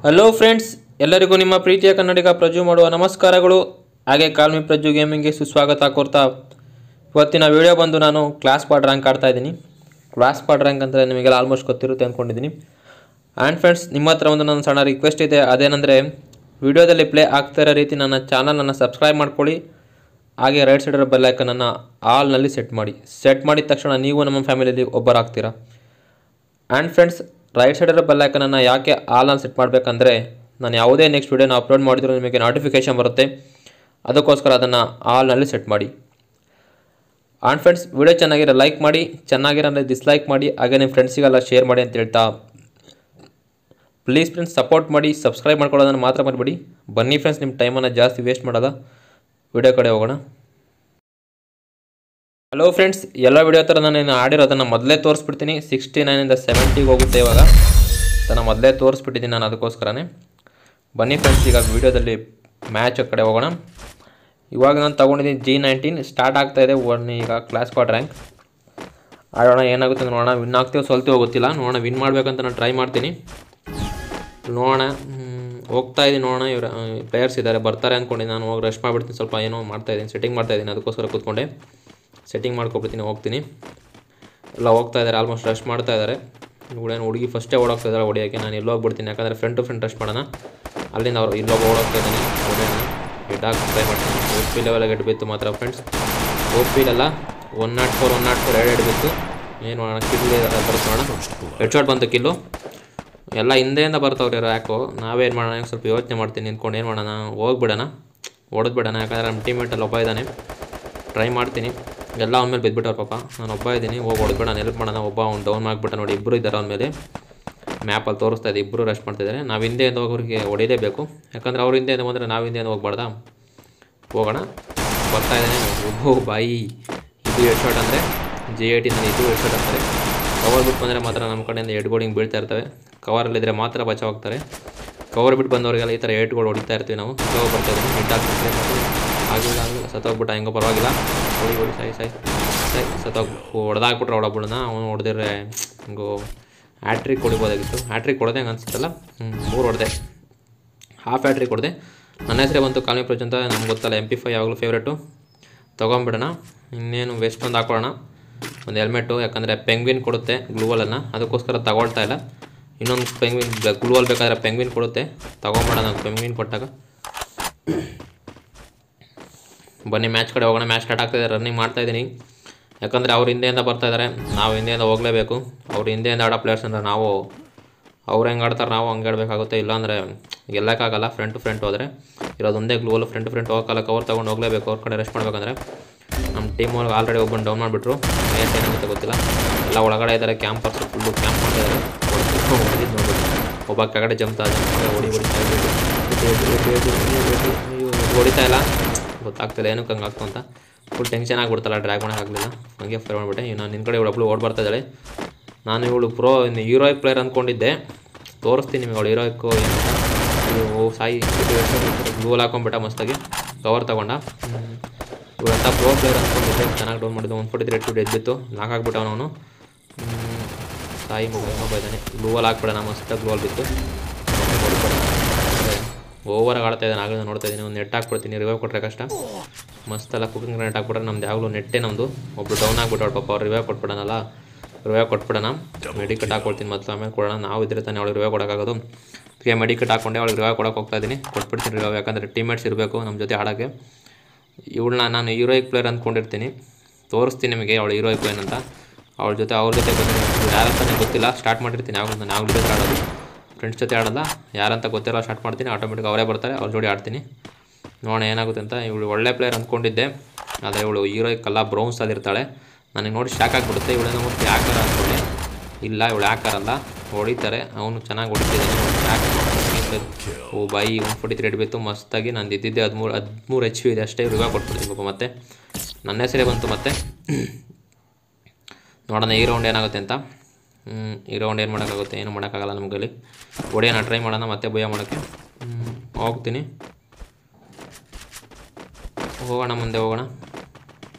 Hello friends ಎಲ್ಲರಿಗೂ ನಿಮ್ಮ ಪ್ರೀತಿಯ ಕನ್ನಡಿಗ ಪ್ರಜು ಮಾಡುವ ನಮಸ್ಕಾರಗಳು ಹಾಗೆ ಕಾಲ್ಮಿ ಪ್ರಜು ಗೇಮಿಂಗ್ಗೆ ಸುಸ್ವಾಗತ ಕೋರ್ತಾ ಇವತ್ತಿನ ವಿಡಿಯೋ ಬಂದು ನಾನು ಕ್ಲಾಸ್ ಪಾಡ್ ರ್ಯಾಂಕ್ ಆಡ್ತಾ ಇದ್ದೀನಿ ಕ್ಲಾಸ್ ಪಾಡ್ ರ್ಯಾಂಕ್ ಅಂದರೆ ನಿಮಗೆಲ್ಲ ಆಲ್ಮೋಸ್ಟ್ ಗೊತ್ತಿರುತ್ತೆ ಅಂದ್ಕೊಂಡಿದ್ದೀನಿ ಆ್ಯಂಡ್ ಫ್ರೆಂಡ್ಸ್ ನಿಮ್ಮ ಹತ್ರ ಒಂದು ನನ್ನ ಸಣ್ಣ ರಿಕ್ವೆಸ್ಟ್ ಇದೆ ಅದೇನೆಂದರೆ ವಿಡಿಯೋದಲ್ಲಿ ಪ್ಲೇ ಆಗ್ತಾ ಇರೋ ರೀತಿ ನನ್ನ ಚಾನಲನ್ನು ಸಬ್ಸ್ಕ್ರೈಬ್ ಮಾಡ್ಕೊಳ್ಳಿ ಹಾಗೆ ರೈಟ್ ಸೈಡರ ಬೆಲ್ಲೈಕನನ್ನು ಆಲ್ನಲ್ಲಿ ಸೆಟ್ ಮಾಡಿ ಸೆಟ್ ಮಾಡಿದ ತಕ್ಷಣ ನೀವು ನಮ್ಮ ಫ್ಯಾಮಿಲಿಯಲ್ಲಿ ಒಬ್ಬರಾಗ್ತೀರಾ ಆ್ಯಂಡ್ ಫ್ರೆಂಡ್ಸ್ ರೈಟ್ ಸೈಡಿರೋ ಬೆಲ್ಲೈಕನನ್ನು ಯಾಕೆ ಆಲ್ನಲ್ಲಿ ಸೆಟ್ ಮಾಡಬೇಕಂದ್ರೆ ನಾನು ಯಾವುದೇ ನೆಕ್ಸ್ಟ್ ವೀಡಿಯೋನ ಅಪ್ಲೋಡ್ ಮಾಡಿದ್ರು ನಿಮಗೆ ನೋಟಿಫಿಕೇಷನ್ ಬರುತ್ತೆ ಅದಕ್ಕೋಸ್ಕರ ಅದನ್ನು ಆಲ್ನಲ್ಲಿ ಸೆಟ್ ಮಾಡಿ ಆ್ಯಂಡ್ ಫ್ರೆಂಡ್ಸ್ ವಿಡಿಯೋ ಚೆನ್ನಾಗಿರೋ ಲೈಕ್ ಮಾಡಿ ಚೆನ್ನಾಗಿರೋ ಡಿಸ್ಲೈಕ್ ಮಾಡಿ ಹಾಗೆ ನಿಮ್ಮ ಫ್ರೆಂಡ್ಸಿಗೆಲ್ಲ ಶೇರ್ ಮಾಡಿ ಅಂತ ಹೇಳ್ತಾ ಪ್ಲೀಸ್ ಫ್ರೆಂಡ್ಸ್ ಸಪೋರ್ಟ್ ಮಾಡಿ ಸಬ್ಸ್ಕ್ರೈಬ್ ಮಾಡ್ಕೊಳ್ಳೋದನ್ನು ಮಾತ್ರ ಮಾಡಬೇಡಿ ಬನ್ನಿ ಫ್ರೆಂಡ್ಸ್ ನಿಮ್ಮ ಟೈಮನ್ನು ಜಾಸ್ತಿ ವೇಸ್ಟ್ ಮಾಡೋದ ವಿಡಿಯೋ ಕಡೆ ಹೋಗೋಣ ಹಲೋ ಫ್ರೆಂಡ್ಸ್ ಎಲ್ಲ ವಿಡಿಯೋ ಥರ ನಾನು ಆಡಿರೋದನ್ನು ಮೊದಲೇ ತೋರಿಸ್ಬಿಡ್ತೀನಿ ಸಿಕ್ಸ್ಟಿ ನೈನಿಂದ ಸೆವೆಂಟಿಗೆ ಹೋಗುತ್ತೆ ಇವಾಗ ಅದನ್ನು ಮೊದಲೇ ತೋರಿಸ್ಬಿಟ್ಟಿದ್ದೀನಿ ನಾನು ಅದಕ್ಕೋಸ್ಕರನೇ ಬನ್ನಿ ಫ್ರೆಂಡ್ಸ್ ಈಗ ವಿಡಿಯೋದಲ್ಲಿ ಮ್ಯಾಚ್ ಕಡೆ ಹೋಗೋಣ ಇವಾಗ ನಾನು ತೊಗೊಂಡಿದ್ದೀನಿ ಜಿ ನೈನ್ಟೀನ್ ಸ್ಟಾರ್ಟ್ ಆಗ್ತಾ ಇದೆ ಒನ್ ಈಗ ಕ್ಲಾಸ್ ಕ್ವಾಡ್ ರ್ಯಾಂಕ್ ಆಡೋಣ ಏನಾಗುತ್ತೆ ಅಂತ ನೋಡೋಣ ವಿನ್ ಆಗ್ತೀವೋ ಸೋಲ್ತೀವೋ ಗೊತ್ತಿಲ್ಲ ನೋಡೋಣ ವಿನ್ ಮಾಡಬೇಕಂತ ನಾನು ಟ್ರೈ ಮಾಡ್ತೀನಿ ನೋಡೋಣ ಹ್ಮ್, ಹೋಗ್ತಾ ಇದ್ದೀನಿ ನೋಡೋಣ ಇವ್ರು ಪ್ಲೇಯರ್ಸ್ ಇದ್ದಾರೆ ಬರ್ತಾರೆ ಅಂದ್ಕೊಂಡು ನಾನು ಹೋಗಿ ರಶ್ ಮಾಡಿಬಿಡ್ತೀನಿ ಸ್ವಲ್ಪ ಏನೋ ಮಾಡ್ತಾ ಇದ್ದೀನಿ ಸೆಟ್ಟಿಂಗ್ ಮಾಡ್ತಾ ಇದ್ದೀನಿ ಅದಕ್ಕೋಸ್ಕರ ಕೂತ್ಕೊಂಡೆ ಸೆಟ್ಟಿಂಗ್ ಮಾಡ್ಕೊಬಿಡ್ತೀನಿ ಹೋಗ್ತೀನಿ ಎಲ್ಲ ಹೋಗ್ತಾ ಇದ್ದಾರೆ ಆಲ್ಮೋಸ್ಟ್ ರಶ್ ಮಾಡ್ತಾ ಇದ್ದಾರೆ ಇವಳೇನು ಹುಡುಗಿ ಫಸ್ಟೇ ಓಡೋಗ್ತಾ ಇದ್ದಾರೆ ಹೊಡಿಯೋಕ್ಕೆ ನಾನು ಎಲ್ಲೋ ಹೋಗ್ಬಿಡ್ತೀನಿ ಯಾಕಂದರೆ ಫ್ರಂಟ್ ಟು ಫ್ರಂಟ್ ರಶ್ ಮಾಡೋಣ ಅಲ್ಲಿಂದ ಅವರು ಇಲ್ಲೋಗಿ ಓಡೋಗ್ತಾ ಇದ್ದಾನೆ ಹೊಡೆಯೋಣ ಹೆಡ್ ಹಾಕಿ ಟ್ರೈ ಮಾಡ್ತೀನಿ ಓ ಪಿ ಲೆವೆಲಾಗಿ ಹೆಡ್ ಬಿತ್ತು ಮಾತ್ರ ಫ್ರೆಂಡ್ಸ್ ಓ ಪಿಲೆಲ್ಲ one nought four one nought four ಎರಡು ಹೆಡ್ ಬಿತ್ತು ಏನು ಮಾಡೋಣ ಕಿಲ್ಲು ಬರುತ್ತೆ ನೋಡೋಣ ಹೆಡ್ ಶಾಟ್ ಬಂತು ಕಿಲ್ಲು ಎಲ್ಲ ಹಿಂದೆಯಿಂದ ಬರ್ತಾವ್ರಿ ಯಾಕೋ ನಾವೇನು ಮಾಡೋಣ ಈಗ ಸ್ವಲ್ಪ ಯೋಚನೆ ಮಾಡ್ತೀನಿ ನಿಂತ್ಕೊಂಡು ಏನು ಮಾಡೋಣ ಹೋಗ್ಬಿಡೋಣ ಹೊಡೆದ್ಬಿಡೋಣ ಯಾಕಂದರೆ ನಮ್ಮ ಟೀಮೇಟಲ್ಲಿ ಒಬ್ಬ ಇದ್ದಾನೆ ಟ್ರೈ ಮಾಡ್ತೀನಿ ಎಲ್ಲ ಅವನ ಮೇಲೆ ಬಿದ್ದುಬಿಟ್ಟವ್ರ ಪಾಪ ನಾನು ಒಬ್ಬ ಇದ್ದೀನಿ ಹೋಗಿ ಹೊಡೆದ್ಬಿಡೋಣ ಹೆಲ್ಪ್ ಮಾಡೋಣ ಒಬ್ಬ ಅವ್ನು ಡೌನ್ ಮಾಡಿಬಿಟ್ಟ ನೋಡಿ ಇಬ್ಬರು ಇದ್ದಾರೆ ಅವನ ಮೇಲೆ ಮ್ಯಾಪಲ್ಲಿ ತೋರಿಸ್ತಾ ಇದೆ ಇಬ್ಬರು ರೆಸ್ಟ್ ಮಾಡ್ತಿದ್ದಾರೆ ನಾವು ಹಿಂದೆಯಿಂದ ಹೋಗೋರಿಗೆ ಹೊಡಿಲೇಬೇಕು ಯಾಕಂದರೆ ಅವ್ರ ಹಿಂದೆಯಿಂದ ಬಂದರೆ ನಾವು ಹಿಂದೆಯಿಂದ ಹೋಗ್ಬಾರ್ದಾ ಹೋಗೋಣ ಬರ್ತಾ ಇದ್ದಾನೆ ಓಹೋ ಬಾಯಿ ಇದು ಹೆಡ್ ಶಾಟ್ ಅಂದರೆ ಜಿ ಐ ಟಿನಲ್ಲಿ ಇದು ಹೆಡ್ ಶಾಟ್ ಅಂತಾರೆ ಕವರ್ ಬಿಟ್ಟು ಬಂದರೆ ಮಾತ್ರ ನಮ್ಮ ಕಡೆಯಿಂದ ಹೆಡ್ಗೋಡಿಂಗ್ ಬೀಳ್ತಾ ಇರ್ತವೆ ಕವರಲ್ಲಿದ್ದರೆ ಮಾತ್ರ ಬಚಾವಾಗ್ತಾರೆ ಕವರ್ ಬಿಟ್ಟು ಬಂದವರಿಗೆಲ್ಲ ಈ ಥರ ಏಟ್ಗಳು ಹೊಡಿತಾ ಇರ್ತೀವಿ ನಾವು ಕವರ್ ಬರ್ತಾ ಇದ್ದೀವಿ ಹೆಡ್ ಹಾಕ್ಬಿಟ್ರೆ ಆಗಿಲ್ಲ ಆಗಿಲ್ಲ ಸತ್ತೋಗ್ಬಿಟ್ಟ ಹೆಂಗೋ ಪರವಾಗಿಲ್ಲ ಹೊಡಿ ಹೊಡಿ ಸಾಯಿ ಸಾಯಿ ಸಾಯಿ ಸತ್ತೋಗ್ ಹೊಡೆದಾಕ್ಬಿಟ್ರೆ ಹೊಡೋಬಿಡೋಣ ಅವನು ಹೊಡೆದಿದ್ರೆ ಹಿಂಗೋ ಹ್ಯಾಟ್ರಿಕ್ ಹೊಡಿಬೋದಾಗಿತ್ತು ಹ್ಯಾಟ್ರಿಕ್ ಹೊಡೆದೆ ಹಂಗೆ ಅನ್ಸುತ್ತಲ್ಲ ಹ್ಞೂ ಮೂರು ಹೊಡೆದೆ ಹಾಫ್ ಹ್ಯಾಟ್ರಿಕ್ ಹೊಡೆದೆ ನನ್ನ ಹೆಸರೇ ಬಂತು ಕಾಲನಿ ಪ್ರಜ್ ಅಂತ ನಮ್ಗೆ ಗೊತ್ತಲ್ಲ ಎಮ್ ಪಿ ಫೈ ಯಾವಾಗಲೂ ಫೇವ್ರೇಟು ತೊಗೊಂಬಿಡೋಣ ಇನ್ನೇನು ವೆಸ್ಟ್ ಒಂದು ಹಾಕೊಳ್ಳೋಣ ಒಂದು ಹೆಲ್ಮೆಟು ಯಾಕಂದರೆ ಪೆಂಗ್ವಿನ್ ಕೊಡುತ್ತೆ ಗ್ಲೂವಲನ್ನು ಅದಕ್ಕೋಸ್ಕರ ತಗೊಳ್ತಾ ಇಲ್ಲ ಇನ್ನೊಂದು ಪೆಂಗ್ವಿನ್ ಗ್ಲೂವಲ್ ಬೇಕಾದರೆ ಪೆಂಗ್ವಿನ್ ಕೊಡುತ್ತೆ ತೊಗೊಂಬಿಡೋಣ ಪೆಂಗ್ವಿನ್ ಕೊಟ್ಟಾಗ ಬನ್ನಿ ಮ್ಯಾಚ್ ಕಡೆ ಹೋಗೋಣ ಮ್ಯಾಚ್ ಸ್ಟಾರ್ಟ್ ಆಗ್ತಾಯಿದೆ ರನ್ನಿಂಗ್ ಮಾಡ್ತಾಯಿದ್ದೀನಿ ಯಾಕಂದರೆ ಅವ್ರ ಹಿಂದೆಯಿಂದ ಬರ್ತಾ ಇದ್ದಾರೆ ನಾವು ಹಿಂದೆಯಿಂದ ಹೋಗಲೇಬೇಕು ಅವ್ರ ಹಿಂದೆಯಿಂದ ಆಡೋ ಪ್ಲೇಯರ್ಸ್ ಅಂದರೆ ನಾವು ಅವ್ರು ಹೆಂಗೆ ಆಡ್ತಾರೆ ನಾವು ಹಂಗೆ ಆಡಬೇಕಾಗುತ್ತೆ ಇಲ್ಲಾಂದರೆ ಗೆಲ್ಲಕ್ಕಾಗಲ್ಲ ಫ್ರಂಟ್ ಟು ಫ್ರಂಟ್ ಹೋದರೆ ಇರೋದು ಒಂದೇ ಗ್ಲೂವಲ್ ಫ್ರಂಟ್ ಟು ಫ್ರಂಟ್ ಹೋಗಲ್ಲ ಕವರ್ ತೊಗೊಂಡು ಹೋಗಲೇಬೇಕು ಅವ್ರ ಕಡೆ ರೆಸ್ಟ್ ಮಾಡ್ಬೇಕಂದ್ರೆ ನಮ್ಮ ಟೀಮ್ ಒಳಗೆ ಆಲ್ರೆಡಿ ಒಬ್ಬನು ಡೌನ್ ಮಾಡಿಬಿಟ್ರು ಮ್ಯಾಚ್ ಏನಾಗುತ್ತೆ ಗೊತ್ತಿಲ್ಲ ಎಲ್ಲ ಒಳಗಡೆ ಇದ್ದಾರೆ ಕ್ಯಾಂಪರ್ಸ್ ಫುಲ್ಲು ಕ್ಯಾಂಪ್ ಮಾಡ್ತಿದ್ದಾರೆ ಹೊಡೆದಿದ್ದು ನೋಡ್ಬಿಟ್ಟು ಒಬ್ಬ ಕೆಳಗಡೆ ಜಂಪ್ತಾ ಜಂಪ್ ಹೊಡಿ ಹೊಡಿತಾ ಹೊಡಿತಾ ಇಲ್ಲ ಗೊತ್ತಾಗ್ತಿಲ್ಲ ಏನಕ್ಕೆ ಹಂಗೆ ಆಗ್ತು ಅಂತ ಫುಲ್ ಟೆನ್ಷನ್ ಆಗ್ಬಿಡ್ತಲ್ಲ ಡ್ರ್ಯಾಗ್ ಮಾಡೋಕೆ ಆಗಲಿಲ್ಲ ಹಂಗೆ ಫೈರ್ ಮಾಡಿಬಿಟ್ಟೆ ಇನ್ನು ನಿನ್ನ ಕಡೆ ಇವಳು ಒಬ್ಳು ಓಡ್ ಬರ್ತಾ ಇದ್ದಾಳೆ ನಾನು ಇವಳು ಪ್ರೋ ಇನ್ನು ಹೀರೋಯಿಕ್ ಪ್ಲೇಯರ್ ಅಂದ್ಕೊಂಡಿದ್ದೆ ತೋರಿಸ್ತೀನಿ ನಿಮಗೆ ಅವಳು ಹೀರೋಯಿಕ್ಕು ಏನಂತ ಇದು ಸಾಯಿ ಗೂಗಲ್ ಹಾಕೊಂಡ್ಬಿಟ್ಟ ಮಸ್ತಾಗಿ ಕವರ್ ತಗೊಂಡ ಇವಳಂತ ಪ್ರೋ ಪ್ಲೇಯರ್ ಅಂದ್ಕೊಂಡಿದ್ದೆ ಚೆನ್ನಾಗಿ ಡೌನ್ ಮಾಡಿದ್ದು ಒಂದು ಫೋರ್ಟಿ ತ್ರೀ ಟು ಎದ್ಬಿತ್ತು ನಾಕ್ ಹಾಕ್ಬಿಟ್ಟವನು ಅವನು ಸಾಯಿ ಇನ್ನೊಬ್ಬ ಇದ್ದಾನೆ ಗ್ಲೂವಲ್ ಹಾಕ್ಬಿಡೋಣ ಮಸ್ತಾಗಿ ಗ್ಲೂವಲ್ ಬಿತ್ತು ಓವರಾಗಿ ಆಡ್ತಾ ಇದ್ದಾನೆ ಆಗಲೇ ನೋಡ್ತಾ ಇದ್ದೀನಿ ಒಂದು ನೆಟ್ ಹಾಕ್ಬಿಡ್ತೀನಿ ರಿವೈವ್ ಕೊಟ್ಟರೆ ಕಷ್ಟ ಮಸ್ತೆಲ್ಲ ಕುಕಿಂಗ್ ನೆಟ್ ಹಾಕ್ಬಿಟ್ರೆ ನಮ್ದು ಯಾವಾಗಲೂ ನೆಟ್ಟೆ ನಮ್ಮದು ಒಬ್ರು ಡೌನ್ ಆಗ್ಬಿಟ್ಟವಳು ಪಾಪ ಅವ್ರು ರಿವೈವ್ ಕೊಟ್ಬಿಡೋಣಲ್ಲ ರಿವೈವ್ ಕೊಟ್ಬಿಡೋಣ ಮೆಡಿಕಟ್ ಹಾಕ್ಕೊಳ್ತೀನಿ ಮತ್ತು ಆಮೇಲೆ ಕೊಡೋಣ ನಾವು ಇದ್ರೆ ತಾನೇ ಅವಳಿಗೆ ರಿವೈವ್ ಕೊಡೋಕ್ಕಾಗೋದು ಅದಕ್ಕೆ ಮೆಡಿಕಟ್ ಹಾಕ್ಕೊಂಡೆ ಅವಳಿಗೆ ರಿವೈವ್ ಕೊಡೋಕೆ ಹೋಗ್ತಾ ಇದ್ದೀನಿ ಕೊಟ್ಬಿಡ್ತೀನಿ ರಿವೈವ್ ಯಾಕಂದರೆ ಟೀಮೇಟ್ಸ್ ಇರಬೇಕು ನಮ್ಮ ಜೊತೆ ಆಡೋಕ್ಕೆ ಇವಳನ್ನ ನಾನು ಹೀರೋಯಿಕ್ ಪ್ಲೇಯರ್ ಅಂದ್ಕೊಂಡಿರ್ತೀನಿ ತೋರಿಸ್ತೀನಿ ನಿಮಗೆ ಅವಳು ಹೀರೋಯಿಕ್ ಏನಂತ ಅವಳ ಜೊತೆ ಅವ್ರ ಜೊತೆ ಬಂದಿದ್ದೀನಿ ಯಾರಂತಾನೆ ಗೊತ್ತಿಲ್ಲ ಸ್ಟಾರ್ಟ್ ಮಾಡಿರ್ತೀನಿ ಯಾವಾಗ ನಾನು ಯಾವಾಗ ಜೊತೆ ಆಡೋದು ಫ್ರೆಂಡ್ಸ್ ಜೊತೆ ಆಡಲ್ಲ ಯಾರಂತ ಗೊತ್ತಿಲ್ಲ ಸ್ಟಾರ್ಟ್ ಮಾಡ್ತೀನಿ ಆಟೋಮೆಟಿಕ್ ಅವರೇ ಬರ್ತಾರೆ ಅವ್ರ ಜೋಡಿ ಆಡ್ತೀನಿ ನೋಡೋಣ ಏನಾಗುತ್ತೆ ಅಂತ ಇವಳು ಒಳ್ಳೆ ಪ್ಲೇಯರ್ ಅಂದ್ಕೊಂಡಿದ್ದೆ ಆದರೆ ಇವಳು ಹೀರೋಯಿಕ್ ಅಲ್ಲ ಬ್ರೌನ್ಸಲ್ಲಿ ಇರ್ತಾಳೆ ನನಗೆ ನೋಡಿ ಶಾಕ್ ಆಗಿಬಿಡುತ್ತೆ ಇವಳೇನೋ ಮತ್ತೆ ಯಾಕಾರ ಅಂದ್ಕೊಂಡೆ ಇಲ್ಲ ಇವಳು ಯಾಕಾರಲ್ಲ ಹೊಡಿತಾರೆ ಅವನು ಚೆನ್ನಾಗಿ ಹೊಡಿತಿದ್ದಾನೆ ಯಾಕೆ ಓ ಬಾಯಿ ಒನ್ ಫೋರ್ಟಿ ತ್ರೀ ಬಿತ್ತು ಮಸ್ತಾಗಿ ನಂದು ಇದ್ದಿದ್ದೆ ಹದಿಮೂರು ಹದಿಮೂರು ಎಚ್ ಪಿ ಇದೆ ಅಷ್ಟೇ ರಿವಾ ಕೊಟ್ಬಿಡ್ತೀನಿ ಪಾಪ ಮತ್ತೆ ನನ್ನ ಹೆಸರೇ ಬಂತು ಮತ್ತೆ ನೋಡೋಣ ಈ ರೌಂಡ್ ಏನಾಗುತ್ತೆ ಅಂತ ಹ್ಮ್, ಈ ರೌಂಡ್ ಏನು ಮಾಡೋಕ್ಕಾಗುತ್ತೆ ಏನು ಮಾಡೋಕ್ಕಾಗಲ್ಲ ನಮಗಲ್ಲಿ ಹೊಡೆಯೋಣ ಟ್ರೈ ಮಾಡೋಣ ಮತ್ತೆ ಭಯ ಮಾಡೋಕ್ಕೆ ಹ್ಮ್, ಹೋಗ್ತೀನಿ ಹೋಗೋಣ ಮುಂದೆ ಹೋಗೋಣ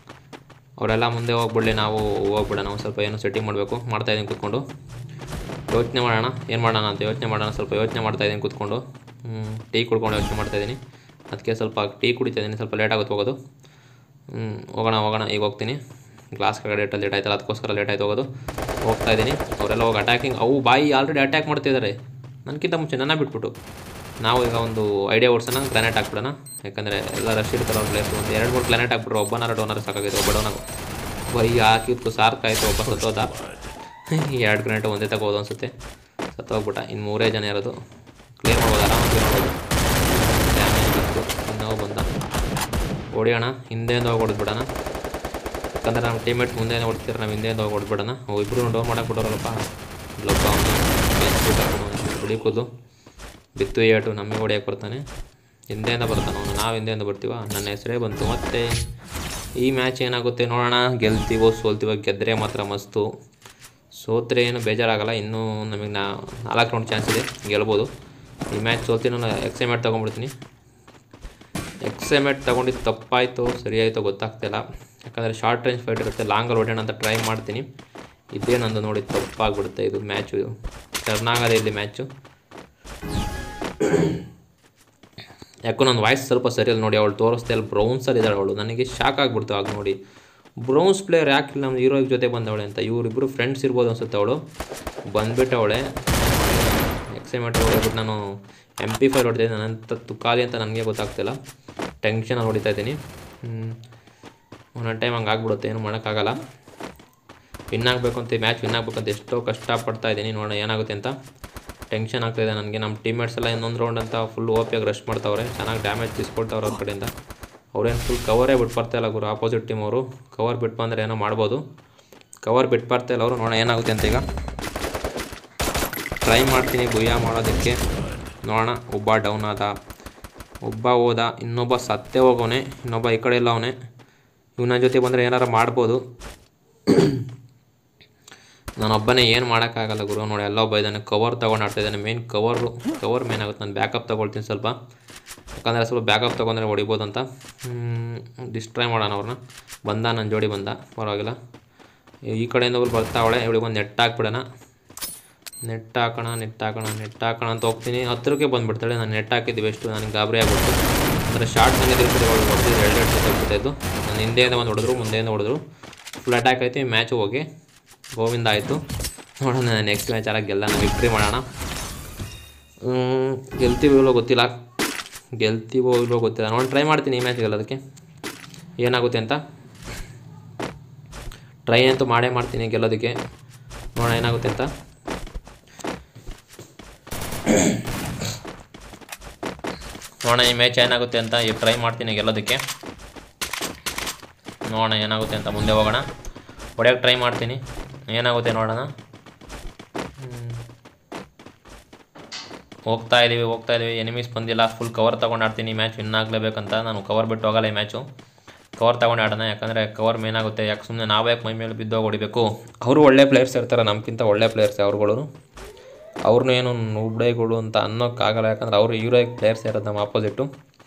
ಅವರೆಲ್ಲ ಮುಂದೆ ಹೋಗ್ಬಿಡಲಿ ನಾವು ಹೋಗ್ಬಿಡೋಣ ಒಂದು ಸ್ವಲ್ಪ ಏನೋ ಸೆಟ್ಟಿಂಗ್ ಮಾಡಬೇಕು ಮಾಡ್ತಾಯಿದ್ದೀನಿ ಕೂತ್ಕೊಂಡು ಯೋಚನೆ ಮಾಡೋಣ ಏನು ಮಾಡೋಣ ಅಂತ ಯೋಚನೆ ಮಾಡೋಣ ಸ್ವಲ್ಪ ಯೋಚನೆ ಮಾಡ್ತಾ ಇದ್ದೀನಿ ಕೂತ್ಕೊಂಡು ಹ್ಮ್, ಟೀ ಕುಡ್ಕೊಂಡು ಯೋಚನೆ ಮಾಡ್ತಾ ಇದ್ದೀನಿ ಅದಕ್ಕೆ ಸ್ವಲ್ಪ ಟೀ ಕುಡಿತಾ ಇದ್ದೀನಿ ಸ್ವಲ್ಪ ಲೇಟ್ ಆಗುತ್ತೆ ಹೋಗೋದು ಹ್ಮ್, ಹೋಗೋಣ ಹೋಗೋಣ ಈಗ ಹೋಗ್ತೀನಿ ಗ್ಲಾಸ್ ಕೆಳಗಡೆ ಡೇಟಲ್ಲಿ ಲೇಟ್ ಆಯ್ತಲ್ಲ ಅದಕ್ಕೋಸ್ಕರ ಲೇಟ್ ಆಯ್ತು ಹೋಗೋದು ಹೋಗ್ತಾ ಇದ್ದೀನಿ ಅವರೆಲ್ಲ ಹೋಗಿ ಅಟ್ಯಾಕಿಂಗ್ ಅವು ಬಾಯಿ ಆಲ್ರೆಡಿ ಅಟ್ಯಾಕ್ ಮಾಡ್ತಿದ್ದಾರೆ ನನಗಿಂತ ಮುಂಚೆ ನನ್ನ ಬಿಟ್ಬಿಟ್ಟು ನಾವು ಈಗ ಒಂದು ಐಡಿಯಾ ಓಡಿಸೋಣ ಗ್ರಾನೇಟ್ ಹಾಕ್ಬಿಡೋಣ ಯಾಕಂದರೆ ಎಲ್ಲ ರಶ್ ಇರ್ತಾರೆ ಅವ್ರ ಪ್ಲೇಸ್ ಒಂದು ಎರಡು ಮೂರು ಗ್ರಾನೇಟ್ ಹಾಕ್ಬಿಟ್ರು ಒಬ್ಬನಾರ ಡೋನರ್ ಸಾಕಾಗಿದೆ ಒಬ್ಬ ಡೋನಾಗ ಬೈ ಹಾಕಿತ್ತು ಸಾರ್ಕಾಯ್ತು ಒಬ್ಬ ಸತ್ತೋದ ಎರಡು ಗ್ರಾನೇಟ್ ಒಂದೇ ತಗೋದು ಅನ್ಸುತ್ತೆ ಸತ್ತೋಗ್ಬಿಟ್ಟ ಇನ್ನು ಮೂರೇ ಜನ ಇರೋದು ಕ್ಲಿಯರ್ ಮಾಡ್ಬೋದು ಆರಾಮಾಗಿ clear ಮಾಡ್ಬೋದು ಡ್ಯಾಮೇಜ್ ಬಂತು ಇನ್ನೂ ಬಂದ ಹೊಡಿಯೋಣ ಹಿಂದೆಯಿಂದ ಹೋಗಿ ಹೊಡೆದ್ಬಿಡೋಣ ಯಾಕಂದ್ರೆ ನಮ್ಮ ಟೀಮೇಟ್ಸ್ ಮುಂದೆನೇ ಹೊಡ್ತಿದ್ರೆ ನಾವು ಹಿಂದೆಯಿಂದ ಹೋಗಿ ಹೊಡೆದ್ಬಿಡೋಣ ಅವು ಇಬ್ಬರು ಡೋರ್ ಮಾಡಕ್ಕೆ ಬಿಡೋರಲ್ಲಪ್ಪ ಇಲ್ಲೊಬ್ಬ ಅವನು ಹೊಡಿಕೋದು ಬಿತ್ತು ಏಟು ನಮಗೆ ಹೊಡಿಯಕ್ಕೆ ಬರ್ತಾನೆ ಹಿಂದೆಯಿಂದ ಬರ್ತಾನೆ ಅವನು ನಾವು ಹಿಂದೆಯಿಂದ ಬರ್ತೀವ ನನ್ನ ಹೆಸರೇ ಬಂತು ಮತ್ತೆ ಈ ಮ್ಯಾಚ್ ಏನಾಗುತ್ತೆ ನೋಡೋಣ ಗೆಲ್ತೀವೋ ಸೋಲ್ತೀವೋ ಗೆದ್ದರೆ ಮಾತ್ರ ಮಸ್ತು ಸೋತ್ರೆ ಏನು ಬೇಜಾರಾಗಲ್ಲ ಇನ್ನೂ ನಮಗೆ ನಾ ನಾಲ್ಕು ರೌಂಡ್ ಚಾನ್ಸ್ ಇದೆ ಗೆಲ್ಬೋದು ಈ ಮ್ಯಾಚ್ ಸೋಲ್ತೀನಿ ನಾನು ಎಕ್ಸೈಮೆಟ್ ತೊಗೊಂಡ್ಬಿಡ್ತೀನಿ ಎಕ್ಸೈಮೆಟ್ ತೊಗೊಂಡಿದ್ದು ತಪ್ಪಾಯಿತು ಸರಿಯಾಯಿತು ಗೊತ್ತಾಗ್ತಿಲ್ಲ ಯಾಕಂದರೆ ಶಾರ್ಟ್ ರೇಂಜ್ ಫೈಟ್ ಇರುತ್ತೆ ಲಾಂಗಲ್ಲಿ ಹೊಡೆಯೋಣ ಅಂತ ಟ್ರೈ ಮಾಡ್ತೀನಿ ಇದೇ ನಂದು ನೋಡಿ ತಪ್ಪಾಗ್ಬಿಡುತ್ತೆ ಇದು ಮ್ಯಾಚು ಇದು ಟರ್ನ್ ಆಗೋದೇ ಇಲ್ಲಿ ಮ್ಯಾಚು ಯಾಕೋ ನನ್ನ ವಾಯ್ಸ್ ಸ್ವಲ್ಪ ಸರಿಯಲ್ಲ ನೋಡಿ ಅವಳು ತೋರಿಸ್ತಾ ಇಲ್ಲ ಬ್ರೌನ್ಸಲ್ಲಿ ಇದ್ದಾಳೆ ಅವಳು ನನಗೆ ಶಾಕ್ ಆಗಿಬಿಡ್ತು ಆಗ ನೋಡಿ ಬ್ರೌನ್ಸ್ ಪ್ಲೇಯರ್ ಯಾಕಿಲ್ಲ ನಮ್ಮ ಹೀರೋಯಿಕ್ ಜೊತೆ ಬಂದವಳೆ ಅಂತ ಇವರಿಬ್ಬರು ಫ್ರೆಂಡ್ಸ್ ಇರ್ಬೋದು ಅನ್ಸುತ್ತೆ ಅವಳು ಬಂದುಬಿಟ್ಟವಳೆ ಎಕ್ಸೈಮೆಂಟ್ ಹೊಡೆದ್ಬಿಟ್ಟು ನಾನು ಎಮ್ ಪಿ ಫೈಲ್ ಹೊಡೆದಿದ್ದೆ ನನ್ನಂತ ತುಕಾಲಿ ಅಂತ ನನಗೆ ಗೊತ್ತಾಗ್ತಿಲ್ಲ ಟೆನ್ಷನಲ್ಲಿ ಹೊಡಿತಾ ಇದ್ದೀನಿ ಒಂದೊಂದು ಟೈಮ್ ಹಂಗೆ ಆಗ್ಬಿಡುತ್ತೆ ಏನು ಮಾಡೋಕ್ಕಾಗಲ್ಲ ವಿನ್ ಆಗಬೇಕು ಅಂತ ಮ್ಯಾಚ್ ವಿನ್ ಆಗಬೇಕು ಅಂತ ಎಷ್ಟೋ ಕಷ್ಟಪಡ್ತಾ ಇದ್ದೀನಿ ನೋಡೋಣ ಏನಾಗುತ್ತೆ ಅಂತ ಟೆನ್ಷನ್ ಆಗ್ತಾಯಿದೆ ನನಗೆ ನಮ್ಮ ಟೀಮ್ಮೇಟ್ಸ್ ಎಲ್ಲ ಇನ್ನೊಂದು ರೌಂಡ್ ಅಂತ ಫುಲ್ ಓಪಿಯಾಗಿ ರಶ್ ಮಾಡ್ತಾವ್ರೆ ಚೆನ್ನಾಗಿ ಡ್ಯಾಮೇಜ್ ತಿಸ್ಕೊಳ್ತಾವ್ರೆ ಅವ್ರ ಕಡೆಯಿಂದ ಅವ್ರೇನು ಫುಲ್ ಕವರೇ ಬಿಟ್ಟು ಬರ್ತಾ ಇಲ್ಲ ಗುರು ಆಪೋಸಿಟ್ ಟೀಮ್ ಅವರು ಕವರ್ ಬಿಟ್ಟು ಬಂದರೆ ಏನೋ ಮಾಡ್ಬೋದು ಕವರ್ ಬಿಟ್ಟು ಬರ್ತಾ ಇಲ್ಲ ಅವರು ನೋಡೋಣ ಏನಾಗುತ್ತೆ ಅಂತ ಈಗ ಟ್ರೈ ಮಾಡ್ತೀನಿ ಗುಯ್ಯ ಮಾಡೋದಕ್ಕೆ ನೋಡೋಣ ಒಬ್ಬ ಡೌನ್ ಆದ ಒಬ್ಬ ಹೋದ ಇನ್ನೊಬ್ಬ ಸತ್ತೇ ಹೋಗೋನೆ ಇನ್ನೊಬ್ಬ ಈ ಕಡೆ ಎಲ್ಲ ಅವನೇ ಇವನ ಜೊತೆ ಬಂದರೆ ಏನಾರು ಮಾಡ್ಬೋದು ನಾನೊಬ್ಬನೇ ಏನು ಮಾಡೋಕ್ಕಾಗಲ್ಲ ಗುರು ನೋಡಿ ಎಲ್ಲ ಒಬ್ಬ ಇದ್ದಾನೆ ಕವರ್ ತೊಗೊಂಡು ಆಡ್ತಾ ಇದ್ದಾನೆ ಮೇನ್ ಕವರು ಕವರ್ ಮೇನ್ ಆಗುತ್ತೆ ನಾನು ಬ್ಯಾಕಪ್ ತೊಗೊಳ್ತೀನಿ ಸ್ವಲ್ಪ ಯಾಕಂದರೆ ಸ್ವಲ್ಪ ಬ್ಯಾಕಪ್ ತೊಗೊಂಡ್ರೆ ಹೊಡಿಬೋದು ಅಂತ ಡಿಸ್ಟ್ರೈ ಮಾಡೋಣ ಅವ್ರನ್ನ ಬಂದ ನನ್ನ ಜೋಡಿ ಬಂದ ಪರವಾಗಿಲ್ಲ ಈ ಕಡೆಯಿಂದ ಒಬ್ರು ಬರ್ತಾವಳೆ ಇವಳಿಗೆ ಒಂದು ನೆಟ್ ಹಾಕ್ಬಿಡೋಣ ನೆಟ್ ಹಾಕೋಣ ನೆಟ್ ಹಾಕೋಣ ನೆಟ್ ಹಾಕೋಣ ಅಂತ ಹೋಗ್ತೀನಿ ಹತ್ರಕ್ಕೆ ಬಂದುಬಿಡ್ತಾಳೆ ನಾನು ನೆಟ್ ಹಾಕಿದ್ದು ಎಷ್ಟು ನನಗೆ ಗಾಬರಿ ಆಗ್ಬಿಟ್ಟು ಅಂದರೆ ಶಾರ್ಟ್ ನನಗೆ ತಿರುಗಿ ಹೊಡೆದಿದ್ದು ಎರಡು ಎರಡು ಸತಿ ಹೋಗ್ಬಿಡ್ತಾಯಿದ್ದು ನಾನು ಹಿಂದೆಯಿಂದ ಒಂದು ಹೊಡೆದ್ರು ಮುಂದೆಯಿಂದ ಹೊಡೆದ್ರು ಫುಲ್ ಅಟ್ಯಾಕ್ ಆಯ್ತು ಮ್ಯಾಚು ಹೋಗಿ ಗೋವಿಂದ ಆಯಿತು ನೋಡೋಣ ನೆಕ್ಸ್ಟ್ ಮ್ಯಾಚ್ ಆರಾಗ ಗೆಲ್ಲ ವಿಕ್ಟ್ರಿ ಮಾಡೋಣ ಹ್ಮ್, ಗೆಲ್ತೀವೋ ಇಲ್ಲೋ ಗೊತ್ತಿಲ್ಲ ಗೆಲ್ತೀವೋ ಇಲ್ಲೋ ಗೊತ್ತಿಲ್ಲ ನೋಡಿ ಟ್ರೈ ಮಾಡ್ತೀನಿ ಈ ಮ್ಯಾಚ್ ಗೆಲ್ಲೋದಕ್ಕೆ ಏನಾಗುತ್ತೆ ಅಂತ ಟ್ರೈ ಅಂತೂ ಮಾಡೇ ಮಾಡ್ತೀನಿ ಗೆಲ್ಲೋದಕ್ಕೆ ನೋಡೋಣ ಏನಾಗುತ್ತೆ ಅಂತ ನೋಡೋಣ ಈ ಮ್ಯಾಚ್ ಏನಾಗುತ್ತೆ ಅಂತ ಈಗ ಟ್ರೈ ಮಾಡ್ತೀನಿ ಗೆಲ್ಲೋದಕ್ಕೆ ನೋಡೋಣ ಏನಾಗುತ್ತೆ ಅಂತ ಮುಂದೆ ಹೋಗೋಣ ಹೊಡೆಯೋಕ್ಕೆ ಟ್ರೈ ಮಾಡ್ತೀನಿ ಏನಾಗುತ್ತೆ ನೋಡೋಣ ಹ್ಮ್. ಹೋಗ್ತಾ ಇದ್ದೀವಿ ಹೋಗ್ತಾ ಇದ್ದೀವಿ ಎನಿಮೀಸ್ ಬಂದಿಲ್ಲ ಫುಲ್ ಕವರ್ ತೊಗೊಂಡು ಆಡ್ತೀನಿ ಮ್ಯಾಚ್ ವಿನ್ ಆಗಲೇಬೇಕಂತ ನಾನು ಕವರ್ ಬಿಟ್ಟು ಹೋಗಲ್ಲ ಈ ಮ್ಯಾಚು ಕವರ್ ತೊಗೊಂಡು ಆಡೋಣ ಯಾಕಂದರೆ ಕವರ್ ಮೇನ್ ಆಗುತ್ತೆ ಯಾಕೆ ಸುಮ್ಮನೆ ನಾವೇ ಯಾಕೆ ಮೈ ಮೇಲೆ ಬಿದ್ದೋಗಿ ಹೊಡಿಬೇಕು ಅವರು ಒಳ್ಳೆ ಪ್ಲೇಯರ್ಸ್ ಇರ್ತಾರೆ ನಮಗಿಂತ ಒಳ್ಳೆ ಪ್ಲೇಯರ್ಸ್ ಅವ್ರುಗಳು ಅವ್ರನ್ನೂ ಏನು ನುಬ್ಡೆಗಳು ಅಂತ ಅನ್ನೋಕ್ಕಾಗಲ್ಲ ಯಾಕಂದ್ರೆ ಅವರು ಹೀರೋಯಿಕ್ ಪ್ಲೇಯರ್ಸ್ ಇರೋದು ನಮ್ಮ ಆಪೋಸಿಟ್ಟು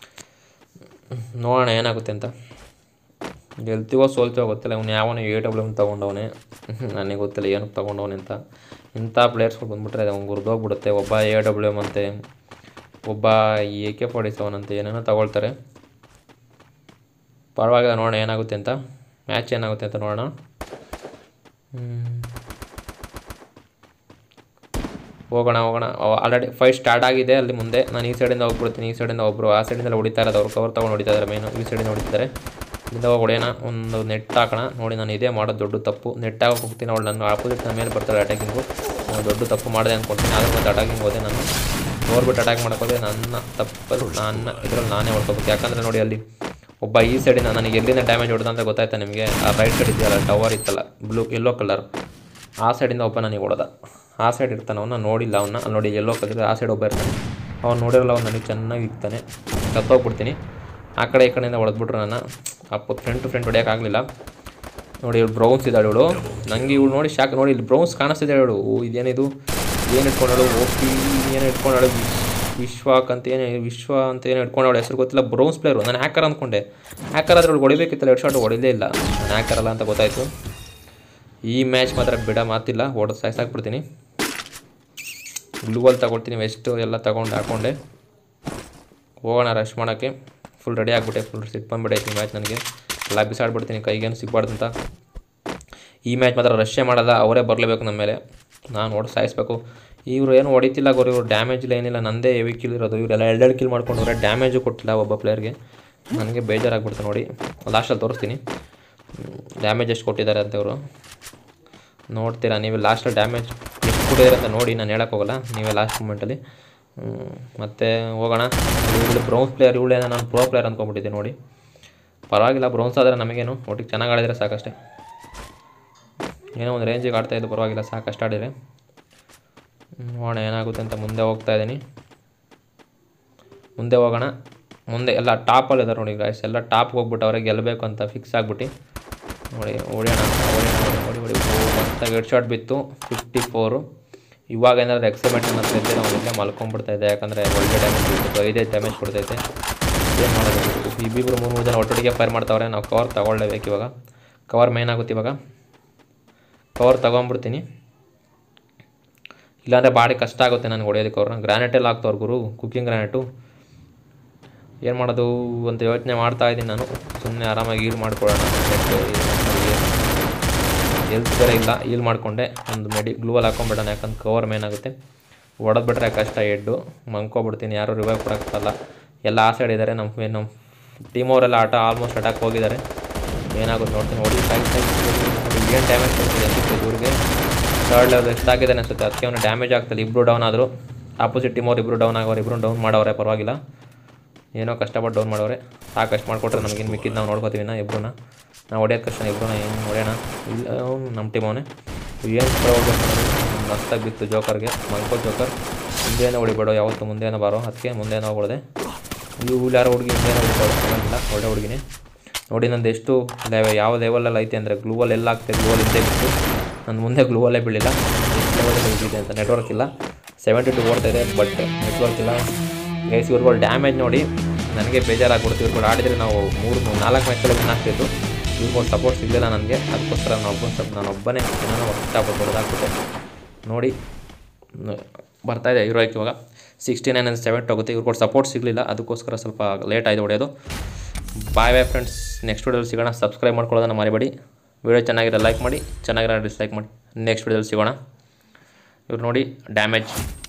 ನೋಡೋಣ ಏನಾಗುತ್ತೆ ಅಂತ ಗೆಲ್ತೀವೋ ಸೋಲ್ತೀವೋ ಗೊತ್ತಿಲ್ಲ ಅವ್ನು ಯಾವನು ಎ ಡಬ್ಲ್ಯೂ ಎಮ್ ತೊಗೊಂಡವನೆ ನನಗೆ ಗೊತ್ತಿಲ್ಲ ಏನಕ್ಕೆ ತೊಗೊಂಡವನೆ ಅಂತ ಇಂಥ ಪ್ಲೇಯರ್ಸ್ಗಳು ಬಂದ್ಬಿಟ್ರೆ ಅವ್ನು ಗುರ್ದೋಗ್ಬಿಡುತ್ತೆ ಒಬ್ಬ ಎ ಡಬ್ಲ್ಯೂ ಎಮ್ ಅಂತೆ ಒಬ್ಬ ಎ ಕೆ ಫಾರ್ಟಿ ಸೆವೆನ್ ಅಂತ ಏನೇನೋ ತಗೊಳ್ತಾರೆ ಪರವಾಗಿಲ್ಲ ನೋಡೋಣ ಏನಾಗುತ್ತೆ ಅಂತ ಮ್ಯಾಚ್ ಏನಾಗುತ್ತೆ ಅಂತ ನೋಡೋಣ ಹ್ಮ್. ಹೋಗೋಣ ಹೋಗೋಣ ಆಲ್ರೆಡಿ ಫೈಟ್ ಸ್ಟಾರ್ಟ್ ಆಗಿದೆ ಅಲ್ಲಿ ಮುಂದೆ ನಾನು ಈ ಸೈಡಿಂದ ಹೋಗ್ಬಿಡ್ತೀನಿ ಈ ಸೈಡಿಂದ ಒಬ್ಬರು ಆ ಸೈಡಿಂದ ಹೊಡಿತಾ ಇರೋದು ಅವ್ರು ಕವರ್ ತೊಗೊಂಡು ಹೊಡಿತಾ ಇದ್ದಾರೆ ಮೇನು ಈ ಸೈಡಿಂದ ಹೊಡಿತಾರೆ ಇಲ್ಲಿಂದ ಹೋಗಿ ಹೊಡೆಯೋಣ ಒಂದು ನೆಟ್ ಹಾಕೋಣ ನೋಡಿ ನಾನು ಇದೇ ಮಾಡೋದು ದೊಡ್ಡ ತಪ್ಪು ನೆಟ್ ಹಾಕಿ ಹೋಗ್ತೀನಿ ಅವಳು ನನ್ನ ಆಪೋಸಿಟ್ ನನ್ನ ಮೇಲೆ ಬರ್ತಾಳೆ ಅಟ್ಯಾಕಿಂಗು ದೊಡ್ಡ ತಪ್ಪು ಮಾಡಿದೆ ಅಂದ್ಕೊಳ್ತೀನಿ ಆದ್ರೆ ಮತ್ತೆ ಅಟ್ಯಾಕಿಂಗ್ ಹೋದೆ ನಾನು ನೋಡ್ಬಿಟ್ಟು ಅಟ್ಯಾಕ್ ಮಾಡೋಕ್ಕೋದೆ ನನ್ನ ತಪ್ಪಲ್ಲಿ ನನ್ನ ಇದರಲ್ಲಿ ನಾನೇ ಹೊಡ್ಕೋಬೇಕು ಯಾಕಂದರೆ ನೋಡಿ ಅಲ್ಲಿ ಒಬ್ಬ ಈ ಸೈಡಿಂದ ನನಗೆ ಎಲ್ಲಿಂದ ಡ್ಯಾಮೇಜ್ ಹೊಡೆದ ಅಂತ ಗೊತ್ತಾಯ್ತಾ ನಿಮಗೆ ಆ ರೈಟ್ ಸೈಡ್ ಇದೆಯಲ್ಲ ಟವರ್ ಇತ್ತಲ್ಲ ಬ್ಲೂ ಯೆಲ್ಲೋ ಕಲರ್ ಆ ಸೈಡಿಂದ ಒಬ್ಬ ನನಗೆ ಹೊಡೆದ ಆ ಸೈಡ್ ಇರ್ತಾನೆ ಅವನ್ನ ನೋಡಿಲ್ಲ ಅವನ್ನ ಅಲ್ಲಿ ನೋಡಿ ಎಲ್ಲೋ ಕಲರ್ ಆ ಸೈಡ್ ಒಬ್ಬ ಇರ್ತಾನೆ ಅವ್ನು ನೋಡಿರಲ್ಲ ಅವ್ನು ನನಗೆ ಚೆನ್ನಾಗಿ ಇಕ್ತಾನೆ ಕತ್ತೋಗ್ಬಿಡ್ತೀನಿ ಆ ಕಡೆ ಈ ಕಡೆಯಿಂದ ಹೊಡೆದ್ಬಿಟ್ರು ನನ್ನ ಅಪ್ಪ ಫ್ರೆಂಡ್ ಟು ಫ್ರೆಂಡ್ ಹೊಡೆಯೋಕ್ಕಾಗಲಿಲ್ಲ ನೋಡಿ ಇವಳು ಬ್ರೌನ್ಸ್ ಇದ್ದಾಳೆ ಇವಳು ನನಗೆ ಇವಳು ನೋಡಿ ಶಾಕ್ ನೋಡಿ ಇಲ್ಲಿ ಬ್ರೌನ್ಸ್ ಕಾಣಿಸ್ತಿದೆ ಇವಳು ಓ ಇದೇನಿದು ಏನು ಇಟ್ಕೊಂಡಳು ಓ ಪಿ ಏನು ಇಟ್ಕೊಂಡಳು ವಿಶ್ವಾಕ್ ಅಂತ ಏನು ವಿಶ್ವ ಅಂತ ಏನು ಇಟ್ಕೊಂಡವಳು ಹೆಸರು ಗೊತ್ತಿಲ್ಲ ಬ್ರೌನ್ಸ್ ಪ್ಲೇಯರು ನಾನು ಹ್ಯಾಕರ್ ಅಂದ್ಕೊಂಡೆ ಹ್ಯಾಕರ್ ಆದ್ರೆ ಹೊಡಿಬೇಕಿತ್ತಲ್ಲ ಎರಡು ಶಾಟ್ ಹೊಡಿಲೇ ಇಲ್ಲ ನಾನು ಹ್ಯಾಕರ್ ಅಲ್ಲ ಅಂತ ಗೊತ್ತಾಯಿತು ಈ ಮ್ಯಾಚ್ ಮಾತ್ರ ಬಿಡ ಮಾತಿಲ್ಲ ಹೊಡೆದು ಸಾಯ್ಸಾಕ್ಬಿಡ್ತೀನಿ ಗ್ಲೂವಲ್ ತಗೊಳ್ತೀನಿ ವೆಸ್ಟು ಎಲ್ಲ ತೊಗೊಂಡು ಹಾಕ್ಕೊಂಡೆ ಹೋಗೋಣ ರಶ್ ಮಾಡೋಕ್ಕೆ ಫುಲ್ ರೆಡಿ ಆಗಿಬಿಟ್ಟೆ ಫುಲ್ ಸಿಟ್ಟು ಬಂದ್ಬಿಟ್ಟೈತಿ ಮ್ಯಾಚ್ ನನಗೆ ಎಲ್ಲ ಬಿಸಾಡ್ಬಿಡ್ತೀನಿ ಕೈಗೇನು ಸಿಗ್ಬಾರ್ದು ಅಂತ ಈ ಮ್ಯಾಚ್ ಮಾತ್ರ ರಶ್ಶೇ ಮಾಡಲ್ಲ ಅವರೇ ಬರಲೇಬೇಕು ನಮ್ಮ ಮೇಲೆ ನಾನು ಓಡಿ ಸಾಯಿಸ್ಬೇಕು ಇವರು ಏನು ಹೊಡಿತಿಲ್ಲ ಗೊರು ಇವರು ಡ್ಯಾಮೇಜ್ ಇಲ್ಲ ಏನಿಲ್ಲ ನಂದೇ ಹೆವಿ ಕಿಲ್ ಇರೋದು ಇವರೆಲ್ಲ ಎರಡೆರಡು ಕಿಲ್ ಮಾಡ್ಕೊಂಡ್ರೆ ಡ್ಯಾಮೇಜು ಕೊಟ್ಟಿಲ್ಲ ಒಬ್ಬ ಪ್ಲೇಯರ್ಗೆ ನನಗೆ ಬೇಜಾರಾಗ್ಬಿಡ್ತು ನೋಡಿ ಲಾಸ್ಟಲ್ಲಿ ತೋರಿಸ್ತೀನಿ ಡ್ಯಾಮೇಜ್ ಎಷ್ಟು ಕೊಟ್ಟಿದ್ದಾರೆ ಅಂತ ಇವರು ನೋಡ್ತೀರಾ ನೀವು ಲಾಸ್ಟಲ್ಲಿ ಡ್ಯಾಮೇಜ್ ಎಷ್ಟು ಕೊಟ್ಟಿದ್ದಾರೆ ಅಂತ ನೋಡಿ ನಾನು ಹೇಳಕ್ಕೆ ಹೋಗಲ್ಲ ನೀವೇ ಲಾಸ್ಟ್ ಮೂಮೆಂಟಲ್ಲಿ ಮತ್ತು ಹೋಗೋಣ ಇವಳು ಬ್ರೌನ್ಸ್ ಪ್ಲೇಯರ್ ಇವಳೇನೋ ನಾನು ಪ್ರೋ ಪ್ಲೇಯರ್ ಅಂದ್ಕೊಂಡ್ಬಿಟ್ಟಿದ್ದೆ ನೋಡಿ ಪರವಾಗಿಲ್ಲ ಬ್ರೌನ್ಸ್ ಆದರೆ ನಮಗೇನು ಒಟ್ಟಿಗೆ ಚೆನ್ನಾಗಿ ಆಡಿದರೆ ಸಾಕಷ್ಟೇ ಏನೋ ಒಂದು ರೇಂಜಿಗೆ ಆಡ್ತಾಯಿದ್ದು ಪರವಾಗಿಲ್ಲ ಸಾಕಷ್ಟು ಆಡಿದರೆ ನೋಡೋಣ ಏನಾಗುತ್ತೆ ಅಂತ ಮುಂದೆ ಹೋಗ್ತಾ ಇದ್ದೀನಿ ಮುಂದೆ ಹೋಗೋಣ ಮುಂದೆ ಎಲ್ಲ ಟಾಪಲ್ಲಿ ಇದ್ದಾರೆ ನೋಡಿ ಗಾಯ್ಸ್ ಎಲ್ಲ ಟಾಪ್ಗೆ ಹೋಗ್ಬಿಟ್ಟು ಅವರೇ ಗೆಲ್ಲಬೇಕು ಅಂತ ಫಿಕ್ಸ್ ಆಗಿಬಿಟ್ಟು ನೋಡಿ ಹೊಡಿಯೋಣ ಹೊಡಿಯೋಣ ಹೊಡಿ ಹೊಡಿ ಹೊಡಿ ಓ ಮಸ್ತಾಗಿ ಹೆಡ್ ಶಾಟ್ ಬಿತ್ತು ಫಿಫ್ಟಿ ಫೋರು ಇವಾಗ ಏನಾದರೂ ಎಕ್ಸೈಮೆಂಟ್ ಅನ್ನೋದು ಇದ್ದರೆ ನಾವು ಇಲ್ಲೇ ಮಲ್ಕೊಂಡ್ಬಿಡ್ತಾ ಇದೆ ಯಾಕಂದರೆ ಒಳ್ಳೆ ಡ್ಯಾಮೇಜ್ ಬಿಟ್ಟು ಐದೈದು ಡ್ಯಾಮೇಜ್ ಕೊಡ್ತೈತೆ ಏನು ಮಾಡೋದು ಇಬ್ಬಿಬ್ರು ಮೂರು ಮೂರು ಜನ ಒಟ್ಟೊಟ್ಟಿಗೆ ಫೈರ್ ಮಾಡ್ತಾವ್ರೆ ನಾವು ಕವರ್ ತೊಗೊಳ್ಳೇಬೇಕು ಇವಾಗ ಕವರ್ ಮೇನ್ ಆಗುತ್ತೆ ಇವಾಗ ಕವರ್ ತೊಗೊಂಬಿಡ್ತೀನಿ ಇಲ್ಲಾಂದರೆ ಭಾರಿ ಕಷ್ಟ ಆಗುತ್ತೆ ನನಗೆ ಹೊಡೆಯೋದಕ್ಕೆ ಅವ್ರನ್ನ ಗ್ರಾನೇಟೆಲ್ಲ ಹಾಕ್ತವ್ರು ಗುರು ಕುಕ್ಕಿಂಗ್ ಗ್ರಾನೇಟು ಏನು ಮಾಡೋದು ಅಂತ ಯೋಚನೆ ಮಾಡ್ತಾ ಇದ್ದೀನಿ ನಾನು ಸುಮ್ಮನೆ ಆರಾಮಾಗಿ ಈಲ್ ಮಾಡ್ಕೊಳ್ಳೋಣ ಎಲ್ತ್ ಬೇರೆ ಇಲ್ಲ ಈಲ್ ಮಾಡಿಕೊಂಡೆ ಒಂದು ಮೆಡಿ ಗ್ಲೂವಲ್ಲಿ ಹಾಕೊಂಡ್ಬಿಡೋಣ ಯಾಕಂದ್ರೆ ಕವರ್ ಮೇನ್ ಆಗುತ್ತೆ ಹೊಡೆದು ಬಿಟ್ರೆ ಕಷ್ಟ ಹೆಡ್ಡು ಮಂಕೋಬಿಡ್ತೀನಿ ಯಾರೂ ರಿವೈವ್ ಕೊಡೋಕ್ಕಲ್ಲ ಎಲ್ಲ ಆ ಸೈಡ್ ಇದ್ದಾರೆ ನಮ್ಮ ನಮ್ಮ ಟೀಮ್ ಅವರೆಲ್ಲ ಆಟ ಆಲ್ಮೋಸ್ಟ್ ಅಟ್ಯಾಕ್ ಹೋಗಿದ್ದಾರೆ ಏನಾಗುತ್ತೆ ನೋಡ್ತೀನಿ ಹೊಡಿ ಸಾಯಿ ಸಾಯಿ ಏನು ಡ್ಯಾಮೇಜ್ ಕೊಡ್ತಿದೆ ಅನ್ಸುತ್ತೆ ಇವ್ರಿಗೆ ಥರ್ಡ್ ಲೆವೆಲ್ ಎಷ್ಟಾಗಿದೆ ಅನ್ಸುತ್ತೆ ಅದಕ್ಕೆ ಅವನು ಡ್ಯಾಮೇಜ್ ಆಗ್ತದೆ ಇಬ್ಬರು ಡೌನ್ ಆದರು ಆಪೋಸಿಟ್ ಟೀಮ್ ಅವ್ರು ಇಬ್ಬರು ಡೌನ್ ಆಗೋರು ಇಬ್ಬರು ಡೌನ್ ಮಾಡವ್ರೆ ಪರವಾಗಿಲ್ಲ ಏನೋ ಕಷ್ಟಪಟ್ಟು ಡೌನ್ ಮಾಡೋರೆ ಸಾಕಷ್ಟು ಮಾಡಿಕೊಟ್ರೆ ನಮಗೇನು ಮಿಕ್ಕಿದ್ದು ನಾವು ನೋಡ್ಕೋತೀವಿ ನಾ ಇಬ್ಬರನ್ನ ನಾವು ಹೊಡೆಯೋದು ಕಷ್ಟ ಇಬ್ಬರನ್ನ ಏನು ಹೊಡೆಯೋಣ ಇಲ್ಲ ಅವ್ನು ನಮ್ಮ ಟೀಮ್ ಅವನೇ ಏನು ಹೋಗ್ಬೇಕು ಮಸ್ತಾಗಿ ಬಿತ್ತು ಜೋಕರ್ಗೆ ಮಂಕೋ ಜೋಕರ್ ಮುಂದೇನೋ ಹೊಡಿಬೇಡ ಯಾವತ್ತು ಮುಂದೇನೋ ಬಾರೋ ಅದಕ್ಕೆ ಮುಂದೇನೋ ಹೋಗ್ಬಿಡ್ದೆ ಇವು ಯಾರೋ ಹುಡುಗಿ ಮುಂದೇನೋ ಹೊಡಿಬೇಡ ಚೆನ್ನಾಗಿಲ್ಲ ಒಳ್ಳೆ ಹುಡುಗಿನೇ ನೋಡಿ ನಂದು ಎಷ್ಟು ಲೆವೆ ಯಾವ ಲೆವೆಲಲ್ಲಿ ಐತೆ ಅಂದರೆ ಗ್ಲೂವಲ್ ಎಲ್ಲ ಆಗ್ತದೆ ಗ್ಲೂವಲ್ ಇದ್ದೇ ಬಿಟ್ಟು ನನ್ನ ಮುಂದೆ ಗ್ಲೂವಲ್ಲೇ ಬೀಳಿಲ್ಲ ಎಷ್ಟು ಲೆವೆಲಲ್ಲಿ ಇದ್ದಿದೆ ಅಂತ ನೆಟ್ವರ್ಕ್ ಇಲ್ಲ ಸೆವೆಂಟಿ ಟು ಓಡ್ತಾ ಇದೆ ಬಟ್ ನೆಟ್ವರ್ಕ್ ಇಲ್ಲ ಗೈಸ್ ಇವ್ರುಗಳು ಡ್ಯಾಮೇಜ್ ನೋಡಿ ನನಗೆ ಬೇಜಾರಾಗ್ಬಿಡ್ತು ಇವ್ರುಗಳು ಆಡಿದರೆ ನಾವು ಮೂರು ನಾಲ್ಕು ಮ್ಯಾಚಲ್ಲಿ ವಿನ್ ಆಗ್ತಿತ್ತು ಇವ್ರುಗಳು ಸಪೋರ್ಟ್ ಸಿಗಲಿಲ್ಲ ನನಗೆ ಅದಕ್ಕೋಸ್ಕರ ನಾನು ಒಬ್ಬ ಸ್ವಲ್ಪ ನಾನು ಒಬ್ಬನೇ ಏನೋ ಇಷ್ಟಪಟ್ಟು ಹೊಡೆದಾಕ್ಬಿಟ್ಟೆ ನೋಡಿ ನ- ಬರ್ತಾ ಇದೆ ಹೀರೋಯ್ಕ್ ಇವಾಗ ಸಿಕ್ಸ್ಟಿ ನೈನ್ ಅಂಡ್ ಸೆವೆಂಟ್ ಹೋಗುತ್ತೆ ಇವ್ರುಗಳು ಸಪೋರ್ಟ್ ಸಿಗಲಿಲ್ಲ ಅದಕ್ಕೋಸ್ಕರ ಸ್ವಲ್ಪ ಲೇಟ್ ಆಯಿತು ಹೊಡೆಯೋದು ಬಾಯ್ ಬಾಯ್ ಫ್ರೆಂಡ್ಸ್ ನೆಕ್ಸ್ಟ್ ವಿಡಿಯೋದಲ್ಲಿ ಸಿಗೋಣ ಸಬ್ಸ್ಕ್ರೈಬ್ ಮಾಡ್ಕೊಳ್ಳೋದನ್ನ ಮರಿಬೇಡಿ ವಿಡಿಯೋ ಚೆನ್ನಾಗಿರೋ ಲೈಕ್ ಮಾಡಿ ಚೆನ್ನಾಗಿರೋ ಡಿಸ್ಲೈಕ್ ಮಾಡಿ ನೆಕ್ಸ್ಟ್ ವಿಡಿಯೋದಲ್ಲಿ ಸಿಗೋಣ ಇವ್ರು ನೋಡಿ ಡ್ಯಾಮೇಜ್